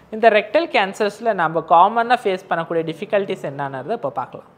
இந்த ரெக்டல் கேன்சர்ஸில் நம்ம காமனாக ஃபேஸ் பண்ணக்கூடிய டிஃபிகல்ட்டிஸ் என்னன்றது இப்போ பார்க்கலாம்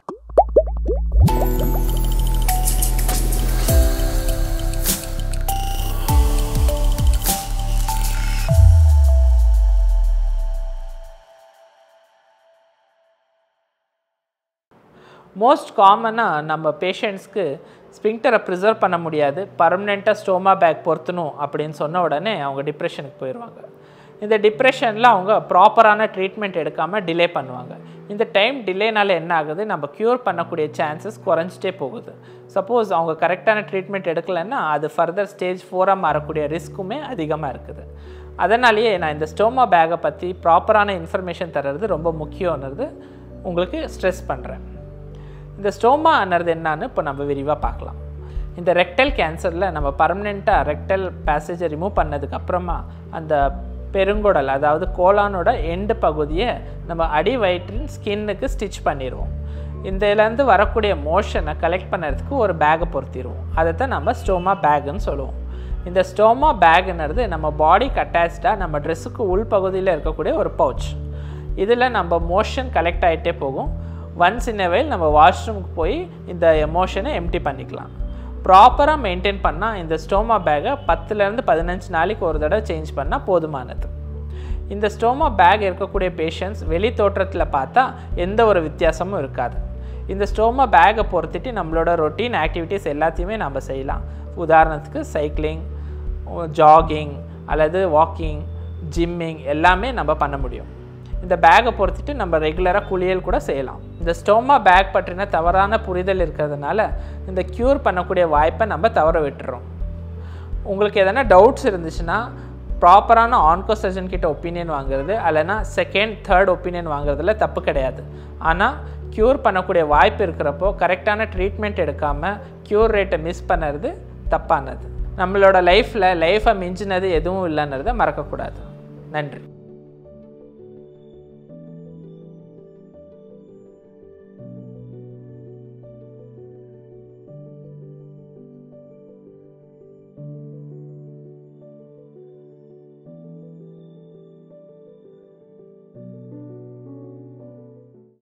மோஸ்ட் காமனாக நம்ம பேஷண்ட்ஸ்க்கு ஸ்பிங்டரை ப்ரிசர்வ் பண்ண முடியாது பர்மனெண்ட்டாக ஸ்டோமா பேக் பொருத்தணும் அப்படின்னு சொன்ன உடனே அவங்க டிப்ரெஷனுக்கு போயிடுவாங்க இந்த டிப்ரெஷனில் அவங்க ப்ராப்பரான ட்ரீட்மெண்ட் எடுக்காமல் டிலே பண்ணுவாங்க இந்த டைம் டிலேனால என்ன ஆகுது நம்ம க்யூர் பண்ணக்கூடிய சான்சஸ் குறைஞ்சிட்டே போகுது சப்போஸ் அவங்க கரெக்டான ட்ரீட்மெண்ட் எடுக்கலைன்னா அது ஃபர்தர் ஸ்டேஜ் ஃபோராக மாறக்கூடிய ரிஸ்க்குமே அதிகமாக இருக்குது அதனாலேயே நான் இந்த ஸ்டோமா பேக்கை பற்றி ப்ராப்பரான இன்ஃபர்மேஷன் தர்றது ரொம்ப முக்கியம்ன்றது உங்களுக்கு ஸ்ட்ரெஸ் பண்ணுறேன் இந்த ஸ்டோமான்றது என்னன்னு இப்போ நம்ம விரிவாக பார்க்கலாம் இந்த ரெக்டல் கேன்சரில் நம்ம பர்மனெண்ட்டாக ரெக்டல் பேசேஜை ரிமூவ் பண்ணதுக்கு அப்புறமா அந்த பெருங்குடல் அதாவது கோலானோட எண்டு பகுதியை நம்ம அடி வயிற்றின் ஸ்கின்னுக்கு ஸ்டிச் பண்ணிடுவோம் இந்த இதுலேருந்து வரக்கூடிய மோஷனை கலெக்ட் பண்ணுறதுக்கு ஒரு பேக்கை பொருத்திடுவோம் அதை தான் நம்ம ஸ்டோமா பேக்குன்னு சொல்லுவோம் இந்த ஸ்டோமா பேக்குன்றது நம்ம பாடிக்கு அட்டாச்சாக நம்ம ட்ரெஸ்ஸுக்கு உள்பகுதியில் இருக்கக்கூடிய ஒரு பவுச் இதில் நம்ம மோஷன் கலெக்ட் ஆகிட்டே போகும் ஒன்ஸ் இன் வெயில் நம்ம வாஷ்ரூமுக்கு போய் இந்த எமோஷனை எம்டி பண்ணிக்கலாம் ப்ராப்பராக மெயின்டைன் பண்ணால் இந்த ஸ்டோமா பேக்கை பத்துலேருந்து பதினஞ்சு நாளைக்கு ஒரு தடவை சேஞ்ச் பண்ணால் போதுமானது இந்த ஸ்டோமா பேக் இருக்கக்கூடிய பேஷண்ட்ஸ் வெளி தோற்றத்தில் பார்த்தா எந்த ஒரு வித்தியாசமும் இருக்காது இந்த ஸ்டோமா பேக்கை பொறுத்துட்டு நம்மளோட ரொட்டீன் ஆக்டிவிட்டீஸ் எல்லாத்தையுமே நம்ம செய்யலாம் உதாரணத்துக்கு சைக்கிளிங் ஜாகிங் அல்லது வாக்கிங் ஜிம்மிங் எல்லாமே நம்ம பண்ண முடியும் இந்த பேக்கை பொறுத்துட்டு நம்ம ரெகுலராக குளியல் கூட செய்யலாம் இந்த ஸ்டோமா பேக் பற்றின தவறான புரிதல் இருக்கிறதுனால இந்த க்யூர் பண்ணக்கூடிய வாய்ப்பை நம்ம தவற விட்டுறோம் உங்களுக்கு எதனா டவுட்ஸ் இருந்துச்சுன்னா ப்ராப்பரான ஆன்கோ சர்ஜன் கிட்ட ஒப்பீனியன் வாங்குறது அல்லனா செகண்ட் தேர்ட் ஒப்பீனியன் வாங்குறதுல தப்பு கிடையாது ஆனால் க்யூர் பண்ணக்கூடிய வாய்ப்பு இருக்கிறப்போ கரெக்டான ட்ரீட்மெண்ட் எடுக்காமல் க்யூர் ரேட்டை மிஸ் பண்ணுறது தப்பானது நம்மளோட லைஃப்பில் லைஃப்பை மிஞ்சினது எதுவும் இல்லைன்றதை மறக்கக்கூடாது நன்றி